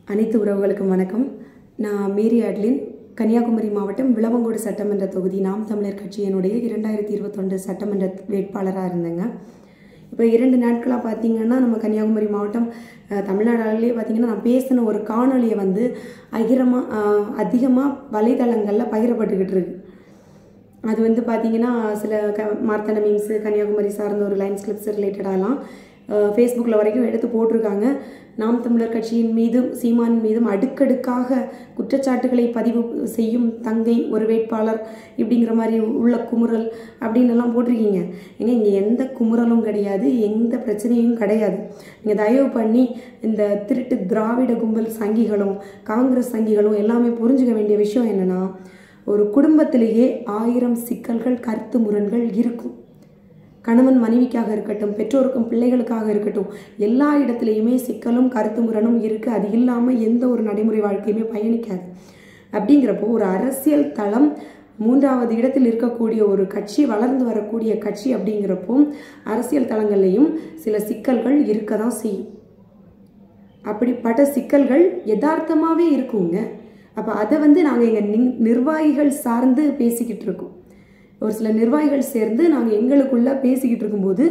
அனைத்து உறவுகளுக்கும் வணக்கம் நான் மேரி அட்லின் கன்னியாகுமரி மாவட்டம் விளவங்கோடு சட்டமன்ற தொகுதி நாம் தமிழர் கட்சியினுடைய இரண்டாயிரத்தி இருபத்தொன்று சட்டமன்ற வேட்பாளராக இருந்தேங்க இப்போ இரண்டு நாட்களாக பார்த்தீங்கன்னா நம்ம கன்னியாகுமரி மாவட்டம் அஹ், தமிழ்நாடு அளவிலேயே பார்த்தீங்கன்னா நான் பேசின ஒரு காணொளியை வந்து அகிரமாக அதிகமாக வலைதளங்களில் பகிரப்பட்டுக்கிட்டு இருக்கு அது வந்து பார்த்தீங்கன்னா சில க மார்த்தன மீம்ஸு கன்னியாகுமரி சார்ந்த ஒரு லைன்ஸ் கிளிப்ஸ் ரிலேட்டடாலாம் ஃபேஸ்புக்கில் வரைக்கும் எடுத்து போட்டிருக்காங்க நாம் தமிழர் கட்சியின் மீதும் சீமான் மீதும் அடுக்கடுக்காக குற்றச்சாட்டுகளை பதிவு செய்யும் தங்கை ஒரு வேட்பாளர் இப்படிங்கிற மாதிரி உள்ள குமுறல் அப்படின்னு எல்லாம் போட்டிருக்கீங்க ஏங்க இங்கே எந்த குமுறலும் கிடையாது எந்த பிரச்சனையும் கிடையாது நீங்கள் தயவு பண்ணி இந்த திருட்டு திராவிட கும்பல் சங்கிகளும் காங்கிரஸ் சங்கிகளும் எல்லாமே புரிஞ்சுக்க வேண்டிய விஷயம் என்னென்னா ஒரு குடும்பத்திலேயே ஆயிரம் சிக்கல்கள் கருத்து முரண்கள் இருக்கும் கணவன் மனைவிக்காக இருக்கட்டும் பெற்றோருக்கும் பிள்ளைகளுக்காக இருக்கட்டும் எல்லா இடத்துலையுமே சிக்கலும் கருத்து முரணும் இருக்குது அது இல்லாமல் எந்த ஒரு நடைமுறை வாழ்க்கையுமே பயணிக்காது அப்படிங்கிறப்போ ஒரு அரசியல் தளம் மூன்றாவது இடத்தில் இருக்கக்கூடிய ஒரு கட்சி வளர்ந்து வரக்கூடிய கட்சி அப்படிங்கிறப்போ அரசியல் தளங்கள்லையும் சில சிக்கல்கள் இருக்க தான் செய்யும் அப்படிப்பட்ட சிக்கல்கள் யதார்த்தமாகவே இருக்குங்க அப்போ அதை வந்து நாங்கள் எங்கள் நின் நிர்வாகிகள் சார்ந்து பேசிக்கிட்டு இருக்கோம் ஒரு சில நிர்வாகிகள் சேர்ந்து நாங்கள் எங்களுக்குள்ளே பேசிக்கிட்டு இருக்கும்போது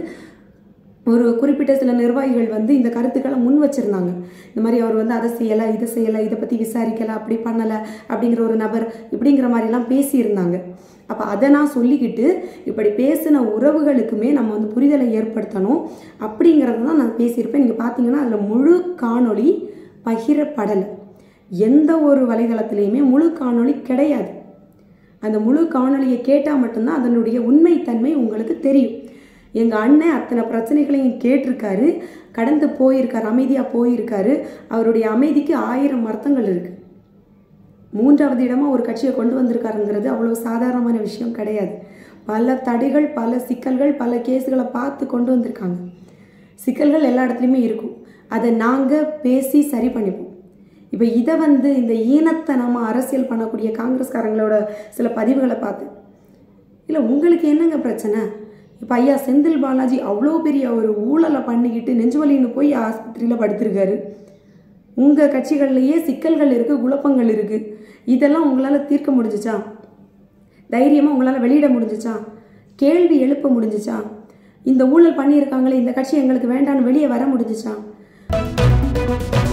ஒரு குறிப்பிட்ட சில நிர்வாகிகள் வந்து இந்த கருத்துக்களை முன் வச்சிருந்தாங்க இந்த மாதிரி அவர் வந்து அதை செய்யலை இதை செய்யலை இதை பற்றி விசாரிக்கலை அப்படி பண்ணலை அப்படிங்கிற ஒரு நபர் இப்படிங்கிற மாதிரிலாம் பேசியிருந்தாங்க அப்போ அதை நான் சொல்லிக்கிட்டு இப்படி பேசின உறவுகளுக்குமே நம்ம வந்து புரிதலை ஏற்படுத்தணும் அப்படிங்கிறத தான் நான் பேசியிருப்பேன் நீங்கள் பார்த்தீங்கன்னா அதில் முழு காணொளி பகிரப்படலை எந்த ஒரு வலைதளத்திலையுமே முழு காணொளி கிடையாது அந்த முழு காணொளியை கேட்டால் மட்டும்தான் அதனுடைய உண்மைத்தன்மை உங்களுக்கு தெரியும் எங்கள் அண்ணன் அத்தனை பிரச்சனைகளையும் கேட்டிருக்காரு கடந்து போயிருக்காரு அமைதியாக போயிருக்காரு அவருடைய அமைதிக்கு ஆயிரம் அர்த்தங்கள் இருக்குது மூன்றாவது இடமா ஒரு கட்சியை கொண்டு வந்திருக்காருங்கிறது அவ்வளோ சாதாரணமான விஷயம் கிடையாது பல தடைகள் பல சிக்கல்கள் பல கேஸுகளை பார்த்து கொண்டு வந்திருக்காங்க சிக்கல்கள் எல்லா இடத்துலையுமே இருக்கும் அதை நாங்கள் பேசி சரி பண்ணிப்போம் இப்போ இதை வந்து இந்த ஈனத்தனமாக அரசியல் பண்ணக்கூடிய காங்கிரஸ்காரங்களோட சில பதிவுகளை பார்த்து இல்லை உங்களுக்கு என்னங்க பிரச்சனை இப்போ ஐயா செந்தில் பாலாஜி அவ்வளோ பெரிய ஒரு ஊழலை பண்ணிக்கிட்டு நெஞ்சுவலின்னு போய் ஆஸ்பத்திரியில் படுத்திருக்காரு உங்கள் கட்சிகள்லையே சிக்கல்கள் இருக்குது குழப்பங்கள் இருக்குது இதெல்லாம் உங்களால் தீர்க்க முடிஞ்சிச்சா தைரியமாக உங்களால் வெளியிட முடிஞ்சிச்சா கேள்வி எழுப்ப முடிஞ்சிச்சா இந்த ஊழல் பண்ணியிருக்காங்களே இந்த கட்சி எங்களுக்கு வேண்டான்னு வெளியே வர முடிஞ்சிச்சா